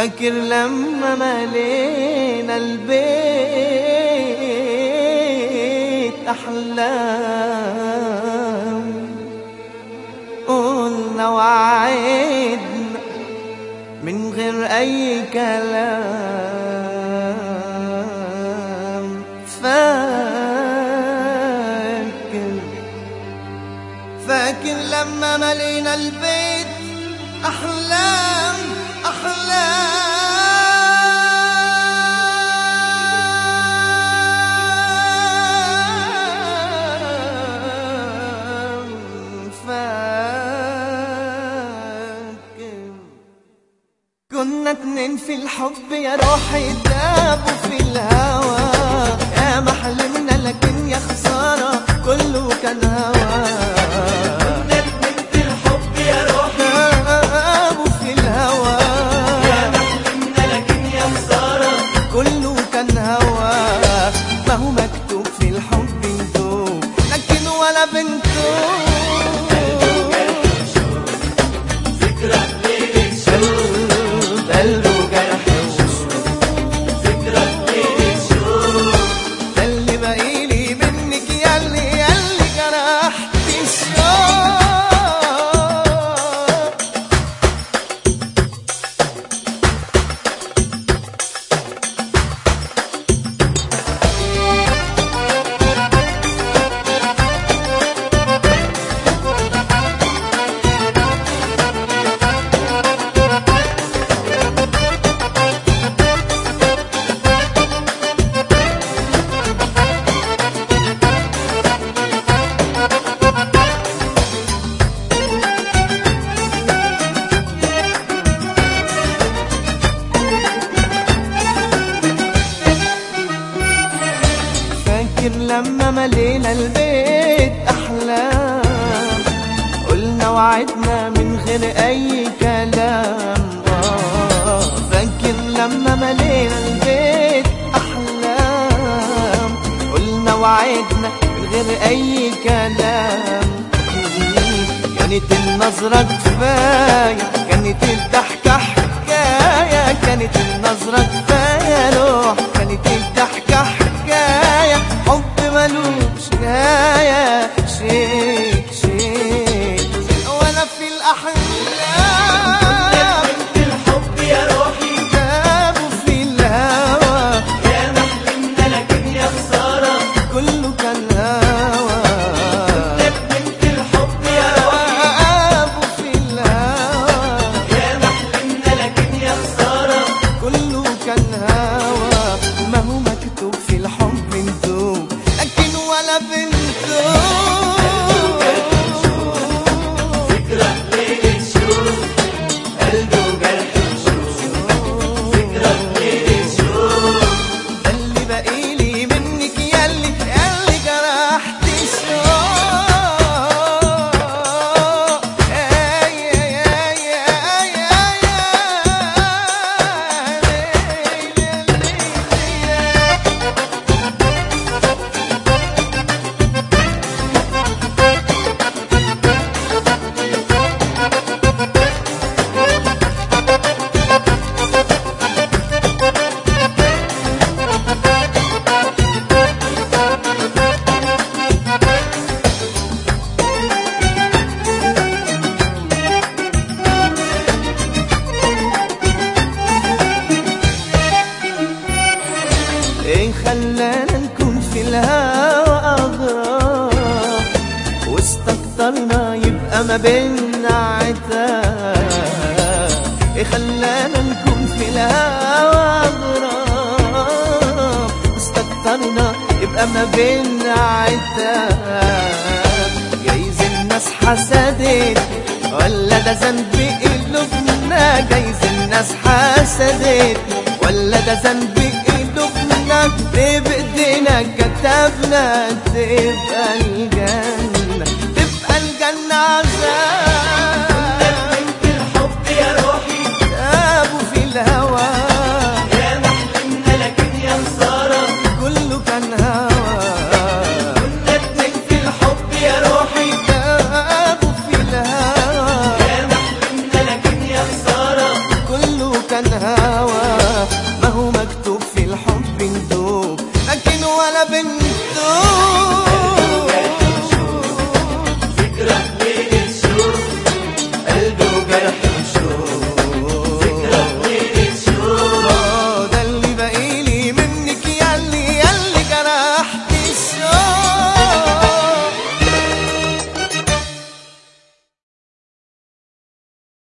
فاكر لما ملينا البيت أحلام قلنا وعدنا من غير أي كلام فاكر فاكر لما ملينا البيت أحلام أحلام فاكر كنا اتنين في الحب يا روحي دابوا في الهوى يا ما حلمنا لكن يا خسارة كله كان هوى كنا اتنين في الحب يا روحي دابوا في الهوى يا محلمنا لكن يا خسارة كله كان هوى ما هو مكتوب في الحب ندوب لكن ولا بنتوب ذكرى ليلة شوق قلبه جرح ذكرى ليلة شوق ده اللي باقيلي منك ياللي ياللي جرحت الشوق فاكر لما ملينا البيت أحلام قلنا وعدنا من غير أي كلام آه فاكر لما ملينا البيت أحلام قلنا وعدنا من غير أي كلام كانت النظرة كفاية كانت الضحكة حكاية كانت النظرة كفاية لوح كانت الضحكة حكاية حب ملوش نهاية شيك شيك وأنا في الأحلام في الحب يا روحي جابوا في الهوى يا محلمنا لكن يا خسارة كله كان هوى اتنين في الحب يا روحي جابوا في الهوى يا محلمنا لكن يا خسارة كله كان هوى ما هو مكتوب في الحب ندوب لكن ولا بنتوب ذكرى ليلة شوق قلبه جرح شوق ذكرى ليلة شوق ده اللي باقيلي منك ياللي ياللي جرحت الشوق يا يا يا يا يا يا ايه خلانا نكون في الهوى اغراب واستكترنا يبقى ما بينا عتاب ايه خلانا نكون في الهوى اغراب واستكترنا يبقى ما بينا عتاب جايز الناس حسدت ولا ده ذنب قلوبنا جايز الناس حسدت ولا ده ذنب قلوبنا ليه بايدينا كتبنا تبقى الجنة تبقى الجنة عذاب في الحب يا روحي ابو في الهوى يا محلمنا لكن يا خسارة